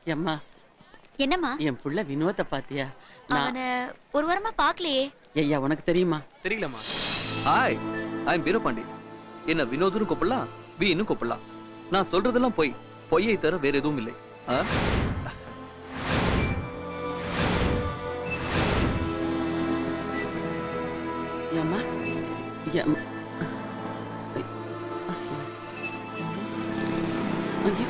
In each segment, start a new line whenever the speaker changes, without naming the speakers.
எம்மா
என்னம்மா
என் புள்ள வினோத்தை பாத்தியா நான்
அவன ஒரு வாரமா பாக்கலையே
ஐயா உனக்கு தெரியுமா
தெரியலம்மா
ஹாய் ஐ எம் வீரபாண்டி என்ன வினோதுன்னு கூப்பிடலாம் வி இன்னும் கூப்பிடலாம் நான் சொல்றதெல்லாம் பொய் பொய்யை தவிர வேற எதுவும் இல்லை ஆ?
ஏம்மா எம் ஐயோ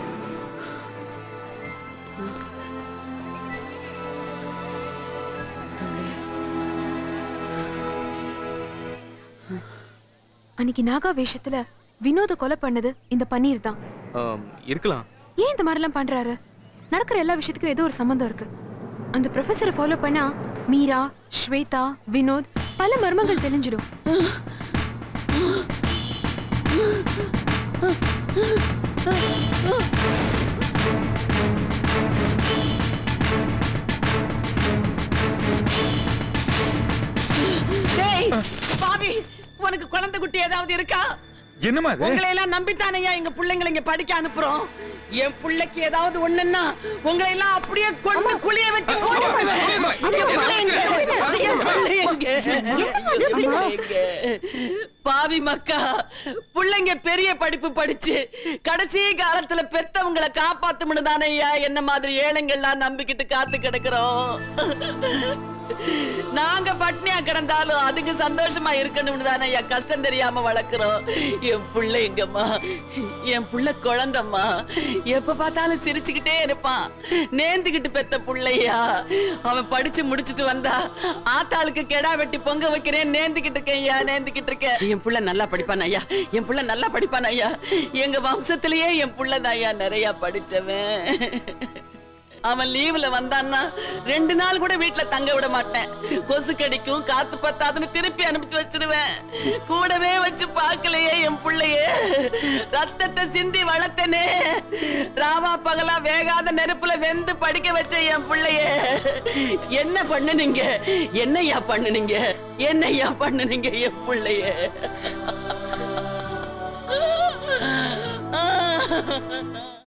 அன்னைக்கு நாகா வேஷத்துல வினோத கொலை பண்ணது இந்த பன்னீர் தான்
ஆம், இருக்கலாம்
ஏன் இந்த மாதிரிலாம் பண்றாரு நடக்கிற எல்லா விஷயத்துக்கும் ஏதோ ஒரு சம்மந்தம் இருக்கு அந்த ப்ரொஃபஸரை ஃபாலோ பண்ணா மீரா ஸ்வேதா வினோத் பல மர்மங்கள் தெரிஞ்சிடும்
டேய் பாவி உனக்கு குழந்தை குட்டி ஏதாவது இருக்கா
என்னம்மா அது
உங்களை எல்லாம் நம்பித்தானையா எங்க பிள்ளைங்களை இங்க படிக்க அனுப்புறோம் என் பிள்ளைக்கு ஏதாவது ஒண்ணுன்னா உங்களை எல்லாம் அப்படியே கொண்டு குளிய வெட்டி போட்டு விடுவேன். என் பிள்ளை எங்க? என் பிள்ளை எங்க? என் பிள்ளை எங்க? பாவி மக்கா பிள்ளைங்க பெரிய படிப்பு படிச்சு கடைசி காலத்துல பெத்தவங்களை காப்பாத்தும்னு தானே ஐயா என்ன மாதிரி ஏழைங்கள்லாம் நம்பிக்கிட்டு காத்து கிடக்குறோம் நாங்க பட்னியா கிடந்தாலும் அதுக்கு சந்தோஷமா இருக்கணும்னு தானே என் கஷ்டம் தெரியாம வளர்க்குறோம் என் புள்ள எங்கம்மா என் புள்ள குழந்தம்மா எப்ப பார்த்தாலும் சிரிச்சுக்கிட்டே இருப்பான் நேந்துகிட்டு பெத்த புள்ளையா அவன் படிச்சு முடிச்சிட்டு வந்தா ஆத்தாளுக்கு கெடா வெட்டி பொங்க வைக்கிறேன் நேந்துகிட்டு இருக்கேன் ஐயா நேந்துகிட்டு இருக்கேன் என் புள்ள நல்லா படிப்பான் ஐயா என் புள்ள நல்லா படிப்பான் ஐயா எங்க வம்சத்திலேயே என் புள்ள ஐயா நிறைய படிச்சவன் அவன் லீவுல வந்தான்னா ரெண்டு நாள் கூட வீட்ல தங்க விட மாட்டேன் கொசு கடிக்கும் காத்து பத்தாதுன்னு திருப்பி அனுப்பிச்சு வச்சிருவேன் கூடவே வச்சு பார்க்கலையே என் புள்ளைய ரத்தத்தை சிந்தி வளர்த்தனே ராவா பகலா வேகாத நெருப்புல வெந்து படிக்க வச்ச என் புள்ளைய என்ன பண்ணுனீங்க என்னய்யா பண்ணுனீங்க என்னய்யா பண்ணுனீங்க என் புள்ளைய